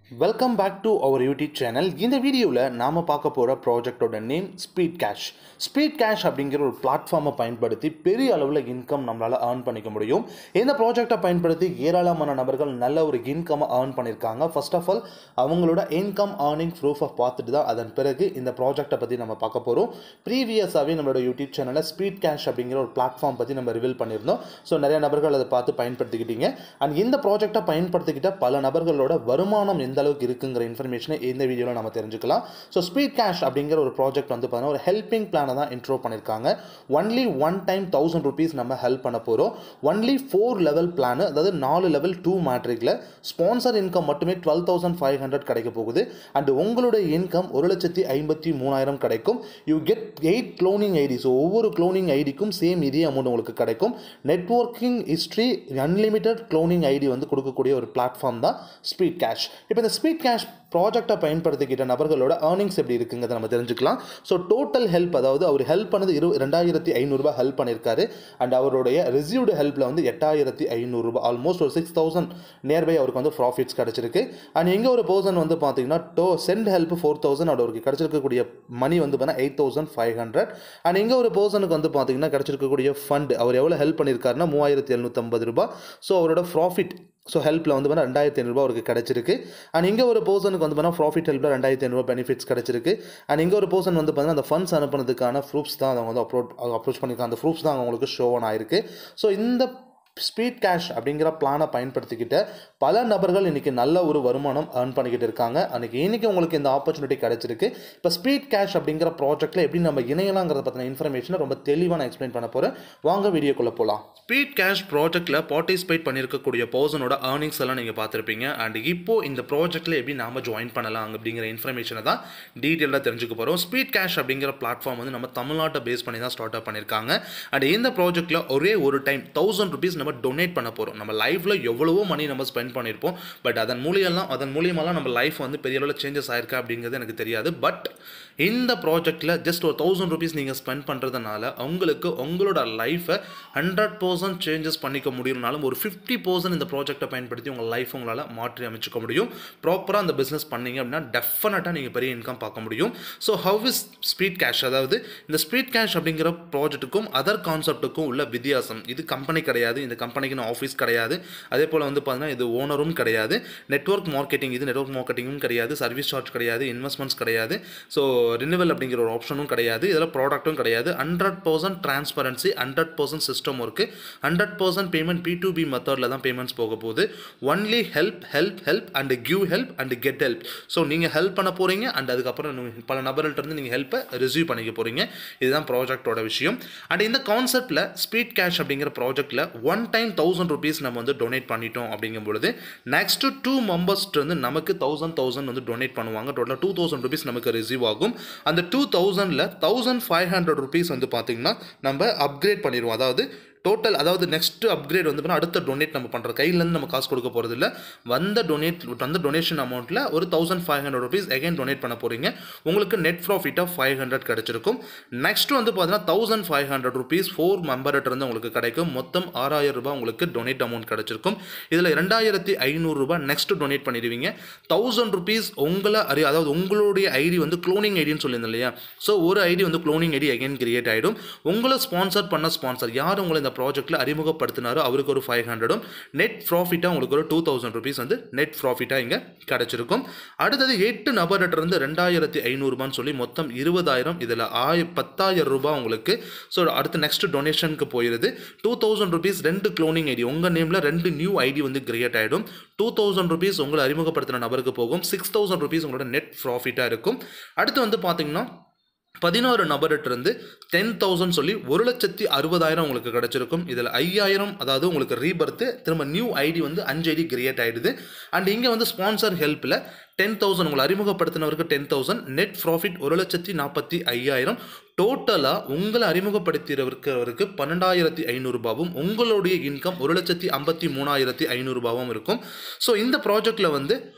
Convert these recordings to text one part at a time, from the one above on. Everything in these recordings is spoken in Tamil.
welcome back to our YouTube channel இந்த வீடியோவில் நாம் பார்க்க போகிற ப்ராஜெக்டோட name speed cash speed cash அப்படிங்கிற ஒரு பிளாட்ஃபார்மை பயன்படுத்தி பெரிய அளவில் இன்கம் நம்மளால் ஏர்ன் பண்ணிக்க முடியும் இந்த ப்ராஜெக்டை பயன்படுத்தி ஏராளமான நபர்கள் நல்ல ஒரு இன்கம்மை ஏர்ன் பண்ணியிருக்காங்க ஃபர்ஸ்ட் ஆஃப் ஆல் அவங்களோட இன்கம் ஏர்னிங் ப்ரூஃபை பார்த்துட்டு தான் அதன் பிறகு இந்த ப்ராஜெக்டை பற்றி நம்ம பார்க்க போகிறோம் ப்ரீவியஸாகவே நம்மளோட யூடியூப் சேனலில் ஸ்பீட் கேஷ் அப்படிங்கிற ஒரு பிளாட்ஃபார்ம் பற்றி நம்ம ரிவீல் பண்ணியிருந்தோம் ஸோ நிறைய நபர்கள் அதை பார்த்து பயன்படுத்திக்கிட்டீங்க அண்ட் இந்த ப்ராஜெக்டை பயன்படுத்திக்கிட்ட பல நபர்களோட வருமானம் எந்த அளவுக்கு இருக்குங்கிற இன்ஃபர்மேஷனை இந்த வீடியோவில் நம்ம தெரிஞ்சுக்கலாம் ஸோ ஸ்பீட் கேஷ் அப்படிங்கிற ஒரு ப்ராஜெக்ட் வந்து பார்த்தீங்கன்னா ஒரு ஹெல்பிங் பிளானை தான் இன்ட்ரோ பண்ணியிருக்காங்க only one time thousand rupees நம்ம ஹெல்ப் பண்ண போகிறோம் ஒன்லி ஃபோர் லெவல் பிளான் அதாவது நாலு லெவல் டூ மேட்ரிக்கில் ஸ்பான்சர் இன்கம் மட்டுமே டுவெல் தௌசண்ட் ஃபைவ் ஹண்ட்ரட் கிடைக்க போகுது அண்ட் உங்களுடைய இன்கம் ஒரு லட்சத்தி ஐம்பத்தி மூணாயிரம் கிடைக்கும் you get eight cloning ID so ஒவ்வொரு க்ளோனிங் ஐடிக்கும் சேம் இதே அமௌண்ட் உங்களுக்கு கிடைக்கும் networking history unlimited cloning ID வந்து கொடுக்கக்கூடிய ஒரு பிளாட்ஃபார்ம் தான் ஸ்பீட் கேஷ் இப்போ இந்த ஸ்பீட் கேஷ் ப்ராஜெக்டை பயன்படுத்திக்கிட்ட நபர்களோட ஏர்னிங்ஸ் எப்படி இருக்குங்கிறத நம்ம தெரிஞ்சுக்கலாம் ஸோ டோட்டல் ஹெல்ப் அதாவது அவர் ஹெல்ப் பண்ணது இரு ரெண்டாயிரத்தி ஐநூறுரூபா ஹெல்ப் பண்ணியிருக்காரு அண்ட் அவருடைய ரிசீவ்டு ஹெல்ப்பில் வந்து எட்டாயிரத்தி ஐநூறுரூபா ஆல்மோஸ்ட் ஒரு சிக்ஸ் தௌசண்ட் நியர்பை அவருக்கு வந்து ப்ராஃபிட்ஸ் கிடச்சிருக்கு அண்ட் இங்கே ஒரு பர்சன் வந்து பார்த்தீங்கன்னா டோ சென்ட் ஹெல்ப் ஃபோர் தௌசண்ட் அவருக்கு கிடச்சிருக்கக்கூடிய மணி வந்து பார்த்தீங்கன்னா eight thousand five hundred and இங்கே ஒரு பர்சனுக்கு வந்து பார்த்தீங்கன்னா கிடச்சிருக்கக்கூடிய ஃபண்ட் அவர் எவ்வளோ ஹெல்ப் பண்ணியிருக்காருன்னா மூவாயிரத்தி எழுநூற்றம்பது ரூபாய் ஸோ அவரோட ப்ராஃபிட் ஸோ ஹெல்ப்பில் வந்து பார்த்தா ரெண்டாயிரத்தி ஐநூறுபா அவருக்கு கிடச்சிருக்கு அண்ட் இங்கே ஒரு பர்சனுக்கு வந்து பார்த்தா ப்ராஃபிட் ஹெல்ப்பில் ரெண்டாயிரத்தி ஐநூறுபா பெனிஃபிட்ஸ் கிடச்சிருக்கு அண்ட் இங்கே ஒரு பர்சன் வந்து பார்த்தீங்கன்னா அந்த ஃபண்ட்ஸ் அனுப்புனதுக்கான ப்ரூஃப்ஸ் தான் அவங்க வந்து அப்லோட் அப்ரோச் பண்ணியிருக்காங்க அந்த ப்ரூஃப்ஸ் தான் அவங்களுக்கு ஷோ ஆன் ஆயிருக்கு ஸோ இந்த ஸ்பீட் கேஷ் அப்படிங்கிற பிளானை பயன்படுத்திக்கிட்ட பல நபர்கள் இன்றைக்கி நல்ல ஒரு வருமானம் ஏர்ன் பண்ணிக்கிட்டு இருக்காங்க அன்றைக்கி இன்றைக்கி உங்களுக்கு இந்த ஆப்பர்ச்சுனிட்டி கிடச்சிருக்கு இப்போ ஸ்பீட் கேஷ் அப்படிங்கிற ப்ராஜெக்ட்டில் எப்படி நம்ம இணையலாங்கிறத பற்றின இன்ஃபர்மேஷனை ரொம்ப தெளிவாக நான் எக்ஸ்பிளைன் பண்ண போகிறேன் வாங்க வீடியோக்குள்ளே போகலாம் ஸ்பீட் கேஷ் ப்ராஜெக்ட்டில் பார்ட்டிசிபேட் பண்ணியிருக்கக்கூடிய பர்சனோட ஏர்னிங்ஸ் எல்லாம் நீங்கள் பார்த்துருப்பீங்க அண்ட் இப்போது இந்த ப்ராஜெக்ட்டில் எப்படி நாம ஜாயின் பண்ணலாம் அப்படிங்கிற இன்ஃபர்மேஷனை தான் டீட்டெயிலாக தெரிஞ்சுக்க போகிறோம் ஸ்பீட் கேஷ் அப்படிங்கிற பிளாட்ஃபார்ம் வந்து நம்ம தமிழ்நாட்டை பேஸ் பண்ணி தான் ஸ்டார்ட் அப் பண்ணியிருக்காங்க அண்ட் இந்த ப்ராஜெக்ட்டில் ஒரே ஒரு டைம் தௌசண்ட் ருபீஸ் நம்ம டொனேட் பண்ண போகிறோம் நம்ம லைஃப்பில் எவ்வளவோ மணி நம்ம ஸ்பெண்ட் பண்ணியிருப்போம் பட் அதன் மூலியெல்லாம் அதன் மூலியமெல்லாம் நம்ம லைஃப் வந்து பெரிய அளவில் சேஞ்சஸ் ஆயிருக்கா அப்படிங்கிறது எனக்கு தெரியாது பட் இந்த ப்ராஜெக்ட்டில் ஜஸ்ட் ஒரு தௌசண்ட் ருபீஸ் நீங்கள் ஸ்பெண்ட் பண்ணுறதுனால உங்களுக்கு உங்களோட லைஃப்பை ஹண்ட்ரட் பர்சன்ட் சேஞ்சஸ் பண்ணிக்க முடியும்னாலும் ஒரு ஃபிஃப்டி பர்சன்ட் இந்த ப்ராஜெக்ட்டை பயன்படுத்தி உங்கள் லைஃப் உங்களால் மாற்றி அமைச்சிக்க முடியும் ப்ராப்பராக அந்த பிஸ்னஸ் பண்ணீங்க அப்படின்னா டெஃபினட்டாக நீங்கள் பெரிய இன்கம் பார்க்க முடியும் so how is speed cash அதாவது இந்த ஸ்பீட் கேஷ் அப்படிங்கிற ப்ராஜெக்ட்டுக்கும் அதர் கான்செப்ட்டுக்கும் உள்ள வித்தியாசம் இது கம்பெனி கிடையாது இந்த கம்பெனிக்கு ஆஃபீஸ் கிடையாது அதே போல் வந்து பார்த்தீங்கன்னா இது ஓனரும் கிடையாது நெட்ஒர்க் மார்க்கெட்டிங் இது நெட்ஒர்க் மார்க்கெட்டிங்கும் கிடையாது சர்வீஸ் சார்ஜ் கிடையாது இன்வெஸ்ட்மெண்ட்ஸ் கிடையாது ஸோ ரினிவல் அப்படிங்கிற ஒரு ஆப்ஷனும் கிடையாது இதில் ப்ராடக்ட்டும் கிடையாது hundred percent transparency hundred percent system work hundred percent payment B to B மெத்தடில் தான் பேமெண்ட்ஸ் போக போகுது only help help help and give help and get help so நீங்கள் ஹெல்ப் பண்ண போகிறீங்க அண்ட் அதுக்கப்புறம் நீங்க பல நபர்கள்ட்ட இருந்து நீங்கள் ஹெல்ப்பை ரிசீவ் பண்ணிக்க போகிறீங்க இதுதான் ப்ராஜெக்டோட விஷயம் அண்ட் இந்த கான்செப்ட்டில் ஸ்பீட் கேஷ் அப்படிங்கிற ப்ராஜெக்ட்டில் ஒன் டைம் தௌசண்ட் ருபீஸ் நம்ம வந்து டொனேட் பண்ணிட்டோம் அப்படிங்கும் பொழுது நெக்ஸ்ட்டு டூ மெம்பர்ஸ்ட்டு வந்து நமக்கு தௌசண்ட் தௌசண்ட் வந்து டொனேட் பண்ணுவாங்க டோட்டலாக டூ தௌசண்ட் ருபீஸ் நமக்கு ரிசீவ் ஆகும் அந்த டூ தௌசண்டில் தௌசண்ட் ஃபைவ் ஹண்ட்ரட் ருபீஸ் வந்து பார்த்திங்கன்னா நம்ம அப்கிரேட் பண்ணிடுவோம் அதாவது டோட்டல் அதாவது நெக்ஸ்ட் அப்கிரேட் வந்து அடுத்த டொனேட் நம்ம பண்ணுற கையிலேருந்து நம்ம காசு கொடுக்க போகிறது இல்லை வந்த டொனேட் வந்த டொனேஷன் அமௌண்ட்டில் ஒரு thousand five hundred rupees again donate பண்ண போகிறீங்க உங்களுக்கு நெட் ப்ராஃபிட்டாக ஃபைவ் ஹண்ட்ரட் கிடச்சிருக்கும் நெக்ஸ்ட் வந்து பார்த்தீங்கன்னா thousand five hundred rupees four மெம்பர்கிட்ட உங்களுக்கு கிடைக்கும் மொத்தம் ஆறாயிரம் ரூபாய் உங்களுக்கு டொனேட் அமௌண்ட் கிடச்சிருக்கும் இதில் ரெண்டாயிரத்தி ஐநூறுரூபா நெக்ஸ்ட் டொனேட் பண்ணிடுவீங்க தௌசண்ட் ருபீஸ் உங்களை அறி அதாவது உங்களுடைய ஐடி வந்து க்ளோனிங் ஐடின்னு சொல்லியிருந்தேன் இல்லையா ஸோ ஒரு ஐடி வந்து க்ளோனிங் ஐடி அகைன் கிரியேட் ஆகிடும் உங்களை ஸ்பான்சர் பண்ண ஸ்பான்சர் யார் உங்களை இந்த ப்ராஜெக்ட்டில் அறிமுகப்படுத்தினாரோ அவருக்கு ஒரு ஃபைவ் ஹண்ட்ரடும் நெட் ப்ராஃபிட்டாக உங்களுக்கு ஒரு டூ தௌசண்ட் ருபீஸ் வந்து நெட் ப்ராஃபிட்டாக இங்கே கிடச்சிருக்கும் அடுத்தது எட்டு நபர்கிட்ட ரெண்டாயிரத்தி ஐநூறுபான்னு சொல்லி மொத்தம் இருபதாயிரம் இதில் ஆய பத்தாயிரம் ரூபாய் உங்களுக்கு ஸோ அடுத்து நெக்ஸ்ட் டொனேஷனுக்கு போயிடுது டூ தௌசண்ட் ருபீஸ் ரெண்டு க்ளோனிங் ஐடி உங்கள் நேமில் ரெண்டு நியூ ஐடி வந்து கிரியேட் ஆகிடும் டூ தௌசண்ட் ருபீஸ் உங்களை அறிமுகப்படுத்தின நபருக்கு போகும் சிக்ஸ் தௌசண்ட் ருபீஸ் உங்களோட நெட் ப்ராஃபிட்டாக இருக்கும் அடுத்து வந்து பார்த்தீங்கன்னா பதினோரு நபர்கிட்ட இருந்து டென் தௌசண்ட் சொல்லி ஒரு லட்சத்தி அறுபதாயிரம் உங்களுக்கு கிடச்சிருக்கும் இதில் ஐயாயிரம் அதாவது உங்களுக்கு ரீபர்த்து திரும்ப நியூ ஐடி வந்து அஞ்சு ஐடி கிரியேட் ஆகிடுது அண்ட் இங்கே வந்து ஸ்பான்சர் ஹெல்ப்பில் டென் தௌசண்ட் உங்களை அறிமுகப்படுத்தினவருக்கு டென் தௌசண்ட் நெட் ப்ராஃபிட் ஒரு லட்சத்தி நாற்பத்தி ஐயாயிரம் டோட்டலாக உங்களை அறிமுகப்படுத்தியிருக்கிறவருக்கு பன்னெண்டாயிரத்தி ஐநூறுபாவும் உங்களுடைய இன்கம் ஒரு லட்சத்தி ஐம்பத்தி மூணாயிரத்தி ஐநூறுபாவும் இருக்கும் ஸோ இந்த ப்ராஜெக்டில் வந்து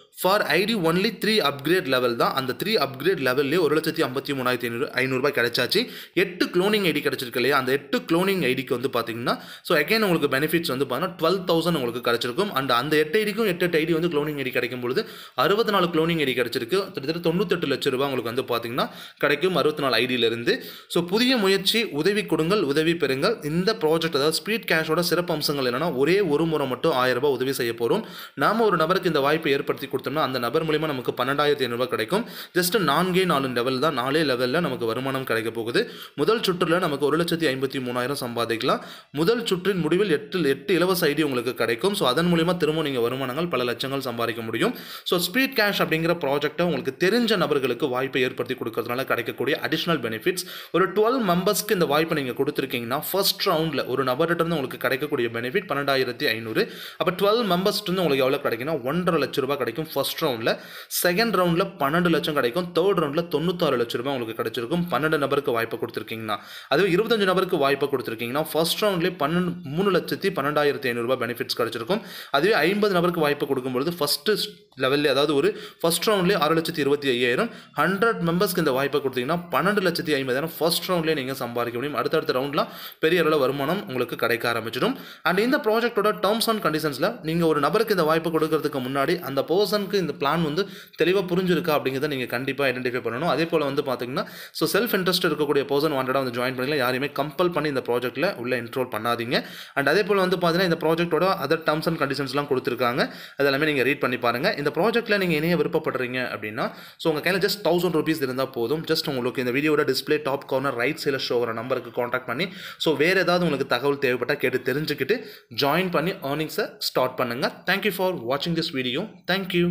four ID only three upgrade level தான் அந்த த்ரீ அப்கிரேட் லெவல்லே ஒரு லட்சத்தி ஐம்பத்தி மூணாயிரத்தி ஐநூறு ஐநூறுரூபா கிடைச்சாச்சு எட்டு க்ளோனிங் ஐடி கிடச்சிருக்கு இல்லையா அந்த எட்டு க்ளோனிங் ஐடிக்கு வந்து பார்த்தீங்கன்னா ஸோ அகைன் உங்களுக்கு பெனிஃபிட்ஸ் வந்து பார்த்தீங்கன்னா டுவெல் தௌசண்ட் உங்களுக்கு கிடச்சிருக்கும் அண்ட் அந்த எட்டு ஐடிக்கும் எட்டு எட்டு ஐடி வந்து க்ளோனிங் ஐடி கிடைக்கும் பொழுது அறுபத்தி நாலு க்ளோனிங் ஐடி கிடச்சிருக்கு கிட்டத்தட்ட தொண்ணூத்தெட்டு லட்ச ரூபாய் உங்களுக்கு வந்து பார்த்தீங்கன்னா கிடைக்கும் அறுபத்தி நாலு ஐடியிலிருந்து ஸோ புதிய முயற்சி உதவி கொடுங்கள் உதவி பெறுங்கள் இந்த ப்ராஜெக்ட் அதாவது ஸ்பீட் கேஷோட சிறப்பு அம்சங்கள் என்னன்னா ஒரே ஒரு முறை மட்டும் ஆயிரம் ரூபாய் உதவி செய்ய போகிறோம் நாம ஒரு நபருக்கு இந்த வாய்ப்பை ஏற்படுத்தி கொடுத்தோம்னா அந்த நபர் மூலிமா நமக்கு பன்னெண்டாயிரத்தி ஐநூறுபா கிடைக்கும் ஜஸ்ட் நான்கே நாலு லெவல் தான் நாலே லெவலில் நமக்கு வருமானம் கிடைக்க போகுது முதல் சுற்றில் நமக்கு ஒரு லட்சத்தி ஐம்பத்தி மூணாயிரம் சம்பாதிக்கலாம் முதல் சுற்றின் முடிவில் எட்டு எட்டு இலவச ஐடி உங்களுக்கு கிடைக்கும் ஸோ அதன் மூலிமா திரும்ப நீங்கள் வருமானங்கள் பல லட்சங்கள் சம்பாதிக்க முடியும் ஸோ ஸ்பீட் கேஷ் அப்படிங்கிற ப்ராஜெக்ட்டை உங்களுக்கு தெரிஞ்ச நபர்களுக்கு வாய்ப்பை ஏற்படுத்தி கொடுக்கறதுனால கிடைக்கக்கூடிய அடிஷனல் பெனிஃபிட்ஸ் ஒரு டுவெல் மெம்பர்ஸ்க்கு இந்த வாய்ப்பை நீங்கள் கொடுத்துருக்கீங்கன்னா ஃபர்ஸ்ட் ரவுண்டில் ஒரு நபர்கிட்ட இருந்து உங்களுக்கு கிடைக்கக்கூடிய பெனிஃபிட் பன்னெண்டாயிரத்தி ஐநூறு அப்போ டுவெல் மெம்பர்ஸ்ட்டு இருந்து உங்களுக்கு எவ்வளோ கிடைக்குன்னா ஒன்றரை லட்ச ரூபாய் கிடைக்கும் ஃபர்ஸ்ட் ரவுண்டில் செகண்ட் ரவுண்டில் பன்னெண்டு லட்சம் கிடைக்கும் தேர்ட் ரவுண்டில் தொண்ணூத்தாறு லட்ச ரூபாய் உங்களுக்கு கிடைச்சிருக்கும் பன்னெண்டு நபருக்கு வாய்ப்பு கொடுத்துருக்கீங்கன்னா அதுவே இருபத்தஞ்சு நபருக்கு வாய்ப்பு கொடுத்துருக்கீங்கன்னா ஃபர்ஸ்ட் ரவுண்ட்லேயே பன்னெண்டு மூணு லட்சத்தி பன்னெண்டாயிரத்தி ஐநூறுரூபா பெனிஃபிட்ஸ் கிடைச்சிருக்கும் அதுவே ஐம்பது நபருக்கு வாய்ப்பு கொடுக்கும்பொழுது ஃபஸ்ட்டு லெவலில் அதாவது ஒரு ஃபர்ஸ்ட் ரவுண்ட்லேயே ஆறு லட்சத்தி இருபத்தி ஐயாயிரம் ஹண்ட்ரட் மெம்பர்ஸ்க்கு இந்த வாய்ப்பை கொடுத்தீங்கன்னா பன்னெண்டு லட்சத்தி ஐம்பதாயிரம் ஃபர்ஸ்ட் ரவுண்ட்லேயே நீங்கள் சம்பாதிக்க முடியும் அடுத்தடுத்த ரவுண்ட்லாம் பெரிய அளவில் வருமானம் உங்களுக்கு கிடைக்க ஆரம்பிச்சிடும் அண்ட் இந்த ப்ராஜெக்ட்டோட டேர்ம்ஸ் அண்ட் கண்டிஷன்ஸில் நீங்கள் ஒரு நபருக்கு இந்த வாய்ப்பு கொடுக்கறதுக்கு முன்னாடி அந்த பர்சனுக்கு இந்த பிளான் வந்து தெளிவாக புரிஞ்சிருக்கா அப்படிங்கிறத நீங்கள் கண்டிப்பாக ஐடென்டிஃபை பண்ணணும் அதே போல் வந்து பார்த்தீங்கன்னா ஸோ செல்ஃப் இன்ட்ரெஸ்ட் இருக்கக்கூடிய பர்சன் வாண்டடாக வந்து ஜாயின் பண்ணிக்கலாம் யாரையுமே கம்பல் பண்ணி இந்த ப்ராஜெக்ட்டில் உள்ள என்ரோல் பண்ணாதீங்க அண்ட் அதே போல் வந்து பார்த்தீங்கன்னா இந்த ப்ராஜெக்ட்டோட அதர் டேர்ம்ஸ் அண்ட் கண்டிஷன்ஸ்லாம் கொடுத்துருக்காங்க அதெல்லாமே நீங்கள் ரீட் பண்ணி பாருங்கள் இந்த ப்ராஜெக்ட்டில் நீங்கள் இணைய விருப்பப்படுறீங்க அப்படின்னா ஸோ உங்கள் கையில் ஜஸ்ட் தௌசண்ட் ருபீஸ் இருந்தால் போதும் ஜஸ்ட் உங்களுக்கு இந்த வீடியோட டிஸ்பிளே டாப் கார்னர் ரைட் சைடில் ஷோ வர நம்பருக்கு காண்டாக்ட் பண்ணி ஸோ வேறு ஏதாவது உங்களுக்கு தகவல் தேவைப்பட்டால் கேட்டு தெரிஞ்சுக்கிட்டு ஜாயின் பண்ணி ஏர்னிங்ஸை ஸ்டார்ட் பண்ணுங்கள் தேங்க்யூ ஃபார் வாட்சிங் திஸ் வீடியோ தேங்க்யூ